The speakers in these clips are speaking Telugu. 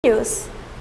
న్యూస్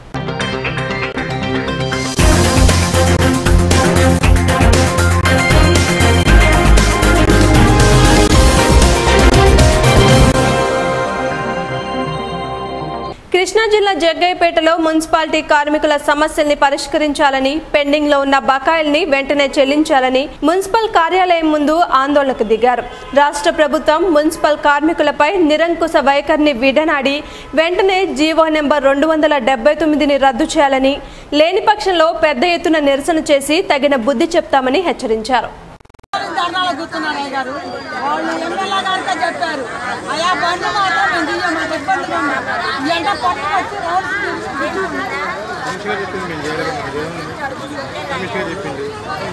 కృష్ణా జిల్లా జగ్గయ్యపేటలో మున్సిపాలిటీ కార్మికుల సమస్యల్ని పరిష్కరించాలని పెండింగ్ లో ఉన్న బకాయిల్ని వెంటనే చెల్లించాలని మున్సిపల్ కార్యాలయం ముందు ఆందోళనకు దిగారు రాష్ట్ర ప్రభుత్వం మున్సిపల్ కార్మికులపై నిరంకుశ వైఖరిని విడనాడి వెంటనే జీవో నెంబర్ రెండు వందల డెబ్బై తొమ్మిదిని రద్దు చేయాలని లేని పక్షంలో పెద్ద ఎత్తున నిరసన చేసి తగిన బుద్ధి చెప్తామని హెచ్చరించారు ధర్నాలో కూర్చున్నారు అయ్య గారు వాళ్ళు ఎమ్మెల్యే గారితో చెప్పారు అయ్యా బండి మాత్రం మేము దియ్యం మాకు ఇబ్బందిగా ఉంది ఈ ఎండ పట్టుకొచ్చి రోడ్డు కమిషనర్ చెప్పింది మేము చేయలేము మాకు దేవుని కమిషనర్ చెప్పింది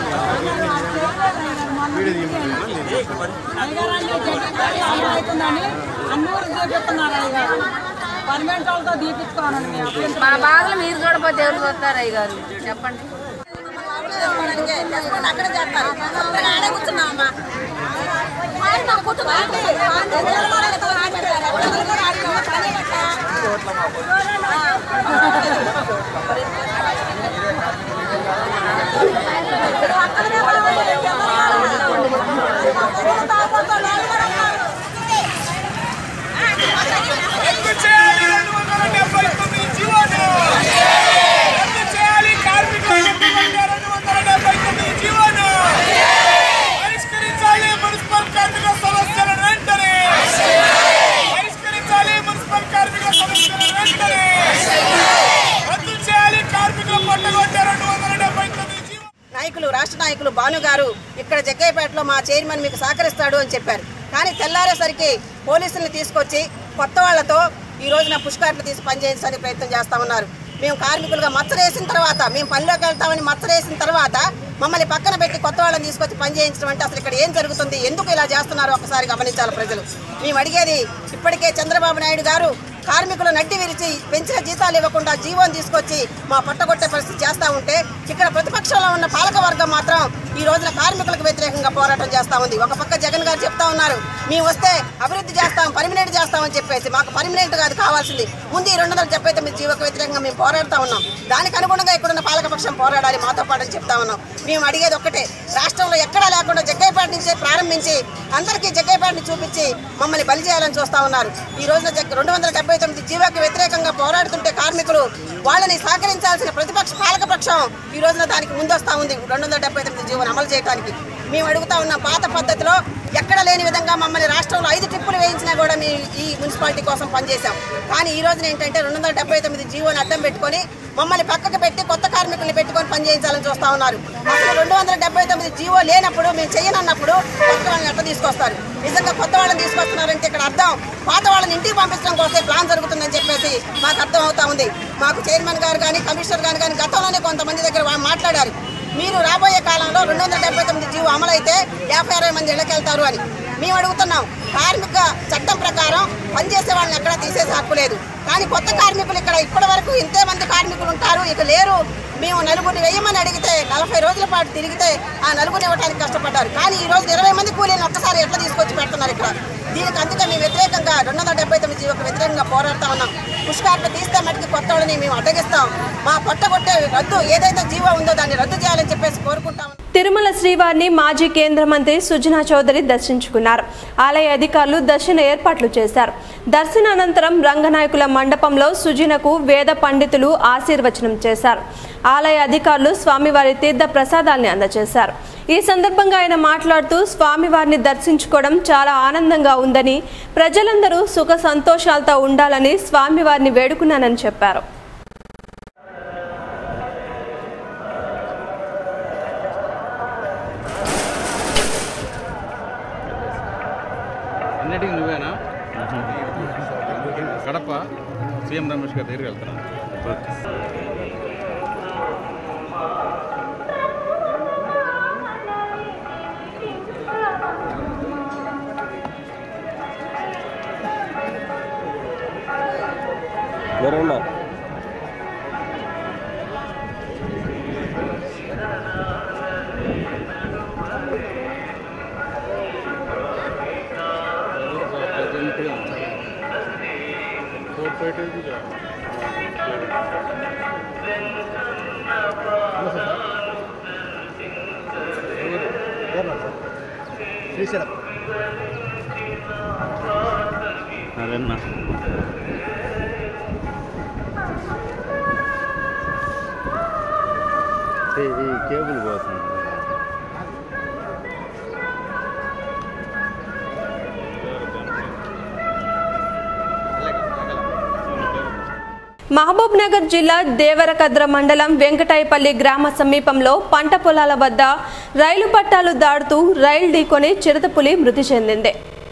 వీడియో తీయమన్నా నేను చేస్తాను. అయ్యగారు అంటే జగన్ అవుతుందని అన్ని ఊరికి చూపిస్తున్నారు అయ్యగారు పర్మనెంట్ వాళ్ళతో దీపించుకోవాలని మేము అభ్యంతరం మా బాధలు మీరు చూడకపోతే ఎవరు చూస్తారు అయ్య గారు చెప్పండి అక్కడ చేస్తారు ఆడే కూర్చున్నామమ్మా రద్దు చేయాలి రెండు వందల డెబ్బై తొమ్మిది జీవోను రద్దు చేయాలి కార్మికుల పెట్టుబడి రెండు వందల డెబ్బై తొమ్మిది జీవోను పరిష్కరించాలి మున్సిపల్ కార్మికుల సమస్యలను వెంటనే పరిష్కరించాలి మున్సిపల్ కార్మికుల సమస్యలను వెంటనే రద్దు చేయాలి కార్మికుల పట్టగొట్టే రెండు వందల డెబ్బై తొమ్మిది జీవో నాయకులు రాష్ట్ర నాయకులు భాను గారు ఇక్కడ జగ్గయ్యపేటలో మా చైర్మన్ మీకు సహకరిస్తాడు అని చెప్పారు కానీ తెల్లారేసరికి పోలీసుల్ని తీసుకొచ్చి కొత్త వాళ్లతో ఈ రోజున పుష్కాట్లు తీసి పనిచేయించడానికి ప్రయత్నం చేస్తా ఉన్నారు మేము కార్మికులుగా మచ్చరేసిన తర్వాత మేము పనిలోకి వెళ్తామని మచ్చరేసిన తర్వాత మమ్మల్ని పక్కన పెట్టి కొత్త వాళ్ళని తీసుకొచ్చి పని చేయించడం అంటే అసలు ఇక్కడ ఏం జరుగుతుంది ఎందుకు ఇలా చేస్తున్నారో ఒకసారి గమనించాలి ప్రజలు మేము అడిగేది ఇప్పటికే చంద్రబాబు నాయుడు గారు కార్మికులు నడ్డి విరిచి పెంచిన జీతాలు ఇవ్వకుండా జీవోని తీసుకొచ్చి మా పట్టగొట్టే పరిస్థితి చేస్తూ ఉంటే ఇక్కడ ప్రతిపక్షంలో ఉన్న పాలక వర్గం మాత్రం ఈ రోజున కార్మికులకు వ్యతిరేకంగా పోరాటం చేస్తా ఉంది ఒక పక్క జగన్ గారు చెప్తా ఉన్నారు మేము వస్తే అభివృద్ధి చేస్తాం పర్మినెంట్ చేస్తామని చెప్పేసి మాకు పర్మినెంట్ కాదు కావాల్సింది ముందు ఈ రెండు వందల డెబ్బై తొమ్మిది జీవోకు వ్యతిరేకంగా మేము పోరాడుతూ ఉన్నాం దానికి అనుగుణంగా ఇక్కడున్న పాలకపక్షం పోరాడాలి మాతో పాటు అని చెప్తా ఉన్నాం మేము అడిగేది ఒక్కటే రాష్ట్రంలో ఎక్కడా లేకుండా జగ్గైపేట నుంచి ప్రారంభించి అందరికీ జగ్గైపేటని చూపించి మమ్మల్ని బలి చేయాలని చూస్తా ఉన్నారు ఈ రోజున జగ్ రెండు వందల డెబ్బై తొమ్మిది జీవోకి వ్యతిరేకంగా పోరాడుతుంటే కార్మికులు వాళ్ళని సహకరించాల్సిన ప్రతిపక్ష పాలకపక్షం ఈ రోజున దానికి ముందొస్తా ఉంది రెండు వందల డెబ్బై తొమ్మిది జీవోని అమలు చేయడానికి మేము అడుగుతా ఉన్న పాత పద్ధతిలో ఎక్కడ లేని విధంగా మమ్మల్ని రాష్ట్రంలో ఐదు ట్రిప్పులు వేయించినా కూడా మేము ఈ మున్సిపాలిటీ కోసం పనిచేశాం కానీ ఈ రోజున ఏంటంటే రెండు వందల డెబ్బై తొమ్మిది జీవోని అడ్డం పెట్టుకొని మమ్మల్ని పక్కకు పెట్టి కొత్త కార్మికుల్ని పెట్టుకొని పనిచేయించాలని చూస్తా ఉన్నారు అసలు రెండు వందల డెబ్బై తొమ్మిది జీవో లేనప్పుడు మేము చేయనన్నప్పుడు కొత్త వాళ్ళని ఎట్లా తీసుకొస్తారు నిజంగా కొత్త వాళ్ళని తీసుకొస్తున్నారంటే ఇక్కడ అర్థం పాత వాళ్ళని ఇంటికి పంపించడం కోసం ప్లాన్ జరుగుతుందని చెప్పేసి మాకు అర్థం అవుతా ఉంది మాకు చైర్మన్ గారు కానీ కమిషనర్ గారు కానీ గతంలోనే కొంతమంది దగ్గర వా- మాట్లాడారు మీరు రాబోయే కాలంలో రెండు వందల డెబ్బై తొమ్మిది జీవో అమలైతే యాభై అరవై మంది ఇళ్ళకెళ్తారు అని మేము అడుగుతున్నాం కార్మిక చట్టం ప్రకారం పనిచేసే వాళ్ళని ఎక్కడా తీసేసే హక్కు లేదు కానీ కొత్త కార్మికులు ఇక్కడ ఇప్పటి వరకు ఇంతే మంది కార్మికులు ఉంటారు ఇక లేరు మేము నలుగురిని వేయమని అడిగితే నలభై రోజుల పాటు తిరిగితే ఆ నలుగురిని ఇవ్వడానికి కష్టపడ్డారు కానీ ఈ రోజు ఇరవై మంది కూలీలను ఒక్కసారి ఎట్లా తీసుకొచ్చి పెడుతున్నారు ఇక్కడ దీనికి అందుకే మేము వ్యతిరేకంగా రెండు వందల డెబ్బై తొమ్మిది జీవోకి వ్యతిరేకంగా పోరాడుతా ఉన్నాం పుష్కార్లు తీస్తే మటుకు కొత్త వాళ్ళని మేము అడ్డగిస్తాం మా పొట్టగొట్టే రద్దు ఏదైతే జీవో ఉందో దాన్ని రద్దు చేయాలని చెప్పేసి కోరుకుంటాం తిరుమల శ్రీవారిని మాజీ కేంద్ర మంత్రి సుజనా చౌదరి దర్శించుకున్నారు ఆలయ అధికారులు దర్శన ఏర్పాట్లు చేశారు దర్శన అనంతరం రంగనాయకుల మండపంలో సుజనకు వేద పండితులు ఆశీర్వచనం చేశారు ఆలయ అధికారులు స్వామివారి తీర్థ ప్రసాదాల్ని అందజేశారు ఈ సందర్భంగా ఆయన మాట్లాడుతూ స్వామివారిని దర్శించుకోవడం చాలా ఆనందంగా ఉందని ప్రజలందరూ సుఖ సంతోషాలతో ఉండాలని స్వామివారిని వేడుకున్నానని చెప్పారు అన్నిటికీ నువ్వేనా కడప సీఎం రమేష్ గారి దగ్గరికి వెళ్తున్నాను ఫోర్ ఫైవ్ శ్రీశైలం అదన్నా ఈ ఈ కేబుల్ పోతుంది మహబూబ్ నగర్ జిల్లా దేవరకద్ర మండలం వెంకటాయపల్లి గ్రామ సమీపంలో పంట పొలాల వద్ద రైలు పట్టాలు దాడుతూ రైలు ఢీకొని చిరుతపులి మృతి చెందింది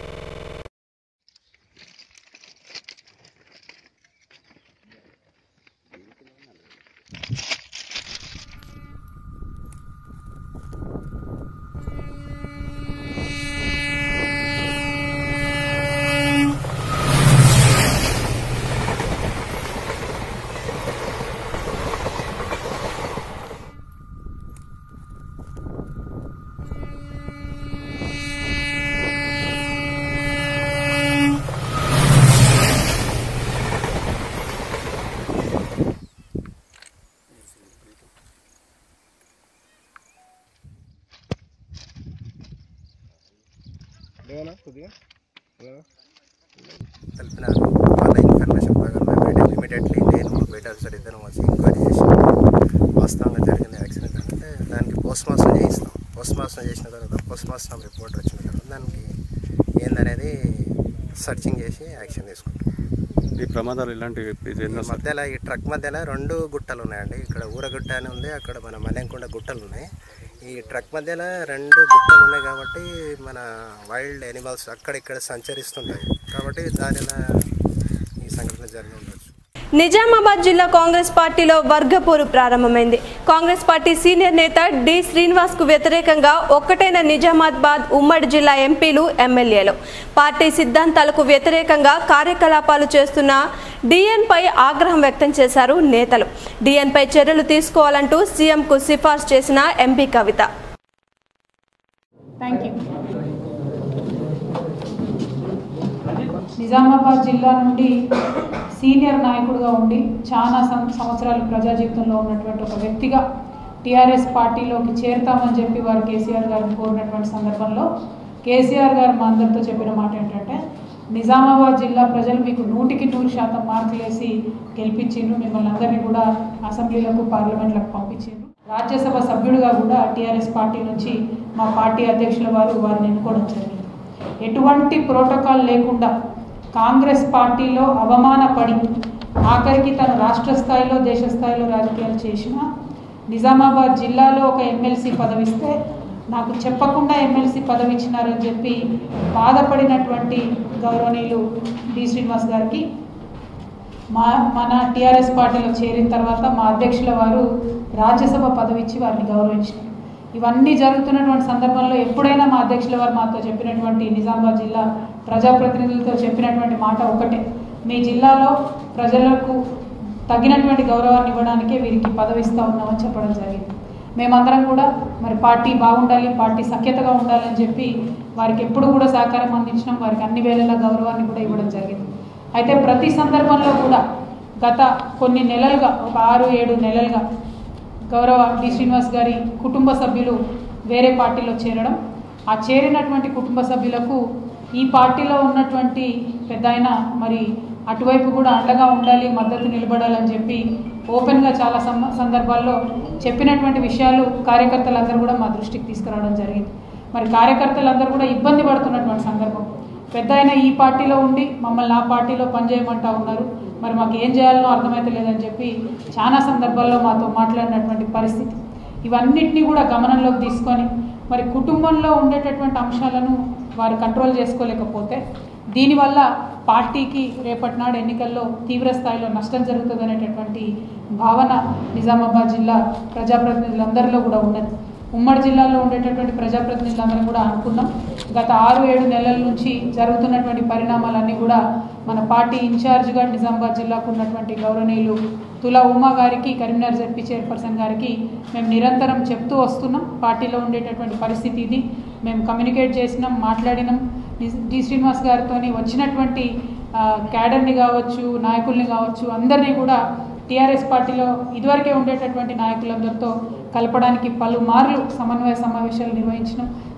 లేవనా కొద్దిగా లేవనా తెలిపిన వాళ్ళ ఇన్ఫర్మేషన్ ప్రకారం మేము ఇమీడియట్లీ నేను బయట సార్ ఇద్దరం వచ్చి ఎంక్వైరీ చేసి వాస్తవంగా జరిగిన యాక్సిడెంట్ అంటే దానికి పోస్ట్ మార్టం చేయిస్తాం పోస్ట్ మార్టం చేసిన తర్వాత పోస్ట్ మార్టం రిపోర్ట్ వచ్చిన తర్వాత దానికి ఏందనేది సర్చింగ్ చేసి యాక్షన్ తీసుకుంటాం ఈ ప్రమాదాలు ఇలాంటివి ఈ మధ్యలో ఈ ట్రక్ మధ్యలో రెండు గుట్టలు ఉన్నాయండి ఇక్కడ ఊరగుట్ట అని ఉంది అక్కడ మన మలెంకొండ గుట్టలు ఉన్నాయి ఈ ట్రక్ మధ్యలో రెండు గుట్టలు ఉన్నాయి కాబట్టి మన వైల్డ్ ఎనిమల్స్ అక్కడిక్కడ సంచరిస్తుంటాయి కాబట్టి దానిలో ఈ సంఘటన జరిగి ఉండొచ్చు నిజామాబాద్ జిల్లా కాంగ్రెస్ పార్టీలో వర్గపోరు ప్రారంభమైంది కాంగ్రెస్ పార్టీ సీనియర్ నేత డి శ్రీనివాస్ కు వ్యతిరేకంగా ఒక్కటైన నిజామాబాద్ ఉమ్మడి జిల్లా ఎంపీలు ఎమ్మెల్యేలు పార్టీ సిద్ధాంతాలకు వ్యతిరేకంగా కార్యకలాపాలు చేస్తున్న డిఎన్ పై ఆగ్రహం వ్యక్తం చేశారు నేతలు డిఎన్ పై చర్యలు తీసుకోవాలంటూ సీఎంకు సిఫార్సు చేసిన MP Kavitha thank you Nizamabad జిల్లా నుండి సీనియర్ నాయకుడిగా ఉండి చాలా సం- సంవత్సరాలు ప్రజా జీవితంలో ఉన్నటువంటి ఒక వ్యక్తిగా టీఆర్ఎస్ పార్టీలోకి చేరుతామని చెప్పి వారు కేసీఆర్ గారిని కోరినటువంటి సందర్భంలో కేసీఆర్ గారు మా అందరితో చెప్పిన మాట ఏంటంటే నిజామాబాద్ జిల్లా ప్రజలు మీకు నూటికి నూరు శాతం మార్కులు వేసి గెలిపించిండ్రు మిమ్మల్ని అందరినీ కూడా అసెంబ్లీలకు పార్లమెంట్లకు పంపించిండ్రు రాజ్యసభ సభ్యుడిగా కూడా టీఆర్ఎస్ పార్టీ నుంచి మా పార్టీ అధ్యక్షుల వారు వారిని ఎన్నుకోవడం జరిగింది ఎటువంటి ప్రోటోకాల్ లేకుండా కాంగ్రెస్ పార్టీలో అవమానపడి ఆఖరికి తను రాష్ట్ర స్థాయిలో దేశ స్థాయిలో రాజకీయాలు చేసిన నిజామాబాద్ జిల్లాలో ఒక ఎమ్మెల్సీ పదవిస్తే నాకు చెప్పకుండా ఎమ్మెల్సీ పదవి ఇచ్చినారని చెప్పి బాధపడినటువంటి గౌరవనీయులు డి శ్రీనివాస్ గారికి మా మన టీఆర్ఎస్ పార్టీలో చేరిన తర్వాత మా అధ్యక్షుల వారు రాజ్యసభ పదవి ఇచ్చి వారిని గౌరవించారు ఇవన్నీ జరుగుతున్నటువంటి సందర్భంలో ఎప్పుడైనా మా అధ్యక్షుల వారు మాతో చెప్పినటువంటి నిజామాబాద్ జిల్లా ప్రజాప్రతినిధులతో చెప్పినటువంటి మాట ఒకటే మీ జిల్లాలో ప్రజలకు తగినటువంటి గౌరవాన్ని ఇవ్వడానికే వీరికి పదవి ఇస్తా ఉన్నామని చెప్పడం జరిగింది మేమందరం కూడా మరి పార్టీ బాగుండాలి పార్టీ సఖ్యతగా ఉండాలని చెప్పి వారికి ఎప్పుడు కూడా సహకారం అందించడం వారికి అన్ని వేళలా గౌరవాన్ని కూడా ఇవ్వడం జరిగింది అయితే ప్రతి సందర్భంలో కూడా గత కొన్ని నెలలుగా ఒక ఆరు ఏడు నెలలుగా గౌరవ డి శ్రీనివాస్ గారి కుటుంబ సభ్యులు వేరే పార్టీలో చేరడం ఆ చేరినటువంటి కుటుంబ సభ్యులకు ఈ పార్టీలో ఉన్నటువంటి పెద్ద మరి అటువైపు కూడా అండగా ఉండాలి మద్దతు నిలబడాలని చెప్పి ఓపెన్గా చాలా సం- సందర్భాల్లో చెప్పినటువంటి విషయాలు కార్యకర్తలందరూ కూడా మా దృష్టికి తీసుకురావడం జరిగింది మరి కార్యకర్తలందరూ కూడా ఇబ్బంది పడుతున్నటువంటి సందర్భం పెద్ద ఆయన ఈ పార్టీలో ఉండి మమ్మల్ని ఆ పార్టీలో పనిచేయమంటా ఉన్నారు మరి మాకు ఏం చేయాలనో అర్థమైతే లేదని చెప్పి చాలా సందర్భాల్లో మాతో మాట్లాడినటువంటి పరిస్థితి ఇవన్నిటినీ కూడా గమనంలోకి తీసుకొని మరి కుటుంబంలో ఉండేటటువంటి అంశాలను వారు కంట్రోల్ చేసుకోలేకపోతే దీనివల్ల పార్టీకి రేపటి నాడు ఎన్నికల్లో తీవ్ర స్థాయిలో నష్టం జరుగుతుంది అనేటటువంటి భావన నిజామాబాద్ జిల్లా ప్రజాప్రతినిధులందరిలో కూడా ఉన్నది ఉమ్మడి జిల్లాలో ఉండేటటువంటి ప్రజాప్రతినిధులందరం కూడా అనుకున్నాం గత ఆరు ఏడు నెలల నుంచి జరుగుతున్నటువంటి పరిణామాలన్నీ కూడా మన పార్టీ ఇన్ఛార్జ్గా నిజామాబాద్ జిల్లాకు ఉన్నటువంటి గౌరవనీయులు తులా ఉమా గారికి కరీంనగర్ జడ్పీ చైర్పర్సన్ గారికి మేము నిరంతరం చెప్తూ వస్తున్నాం పార్టీలో ఉండేటటువంటి పరిస్థితి ఇది మేము కమ్యూనికేట్ చేసినాం మాట్లాడినాం డి- డి శ్రీనివాస్ గారితో వచ్చినటువంటి ఆ, క్యాడర్ని కావచ్చు నాయకుల్ని కావచ్చు అందరినీ కూడా టీఆర్ఎస్ పార్టీలో ఇదివరకే ఉండేటటువంటి నాయకులందరితో కలపడానికి పలుమార్లు సమన్వయ సమావేశాలు నిర్వహించినాం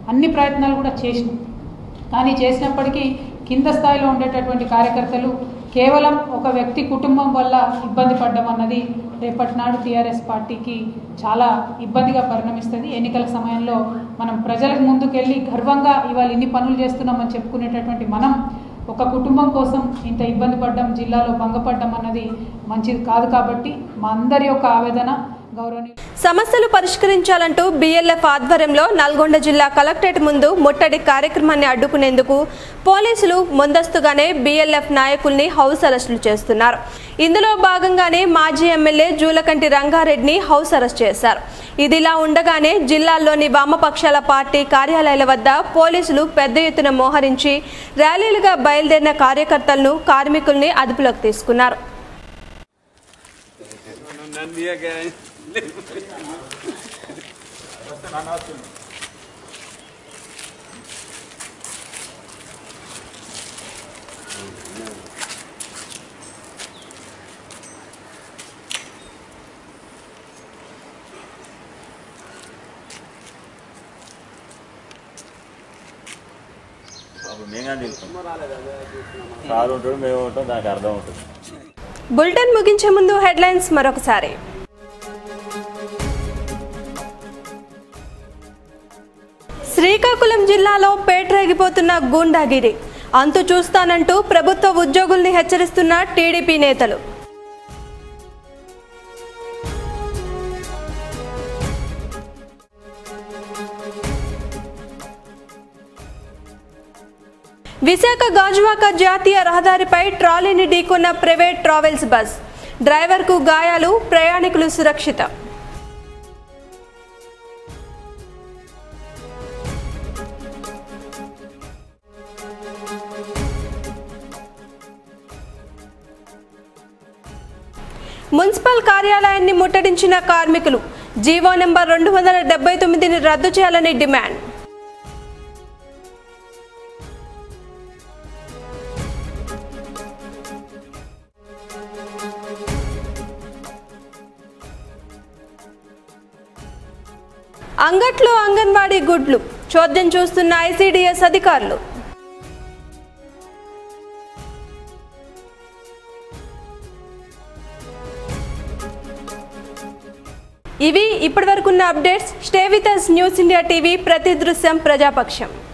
అన్ని ప్రయత్నాలు కూడా చేసినాం కానీ చేసినప్పటికీ కింద స్థాయిలో ఉండేటటువంటి కార్యకర్తలు కేవలం ఒక వ్యక్తి కుటుంబం వల్ల ఇబ్బంది పడ్డం అన్నది రేపటి నాడు టీఆర్ఎస్ పార్టీకి చాలా ఇబ్బందిగా పరిణమిస్తుంది ఎన్నికల సమయంలో మనం ప్రజలకు ముందుకెళ్ళి గర్వంగా ఇవాళ ఇన్ని పనులు చేస్తున్నామని చెప్పుకునేటటువంటి మనం ఒక కుటుంబం కోసం ఇంత ఇబ్బంది పడ్డం జిల్లాలో భంగపడ్డం అన్నది మంచిది కాదు కాబట్టి మా అందరి యొక్క ఆవేదన గౌరవనీయ సమస్యలు పరిష్కరించాలంటూ బీఎల్ఎఫ్ ఆధ్వర్యంలో నల్గొండ జిల్లా కలెక్టరేట్ ముందు ముట్టడి కార్యక్రమాన్ని అడ్డుకునేందుకు పోలీసులు ముందస్తుగానే బీఎల్ఎఫ్ నాయకుల్ని హౌస్ అరెస్టులు చేస్తున్నారు ఇందులో భాగంగానే మాజీ ఎమ్మెల్యే జూలకంటి రంగారెడ్డిని హౌస్ అరెస్ట్ చేశారు ఇదిలా ఉండగానే జిల్లాల్లోని వామపక్షాల పార్టీ కార్యాలయాల వద్ద పోలీసులు పెద్ద ఎత్తున మోహరించి ర్యాలీలుగా బయలుదేరిన కార్యకర్తలను కార్మికుల్ని అదుపులోకి తీసుకున్నారు మేము తెలుస్తాం సార్ ఉంటాడు మేము ఉంటాం దానికి అర్థం ఉంటుంది బులెటిన్ ముగించే ముందు హెడ్లైన్స్ మరొకసారి శ్రీకాకుళం జిల్లాలో పేటరేగిపోతున్న గూండాగిరి అంతు చూస్తానంటూ ప్రభుత్వ ఉద్యోగుల్ని హెచ్చరిస్తున్న టీడీపీ నేతలు విశాఖ గాజువాక జాతీయ రహదారిపై ట్రాలీని ఢీకొన్న ప్రైవేట్ ట్రావెల్స్ బస్ డ్రైవర్కు గాయాలు ప్రయాణికులు సురక్షితం మున్సిపల్ కార్యాలయాన్ని ముట్టడించిన కార్మికులు జీవో నెంబర్ రెండు వందల డెబ్బై తొమ్మిదిని రద్దు చేయాలని డిమాండ్ అంగట్లో అంగన్వాడీ గుడ్లు చోద్యం చూస్తున్న ఐసీడీఎస్ అధికారులు ఇవి ఇప్పటివరకున్న updates stay with us news India TV ప్రతి దృశ్యం ప్రజాపక్షం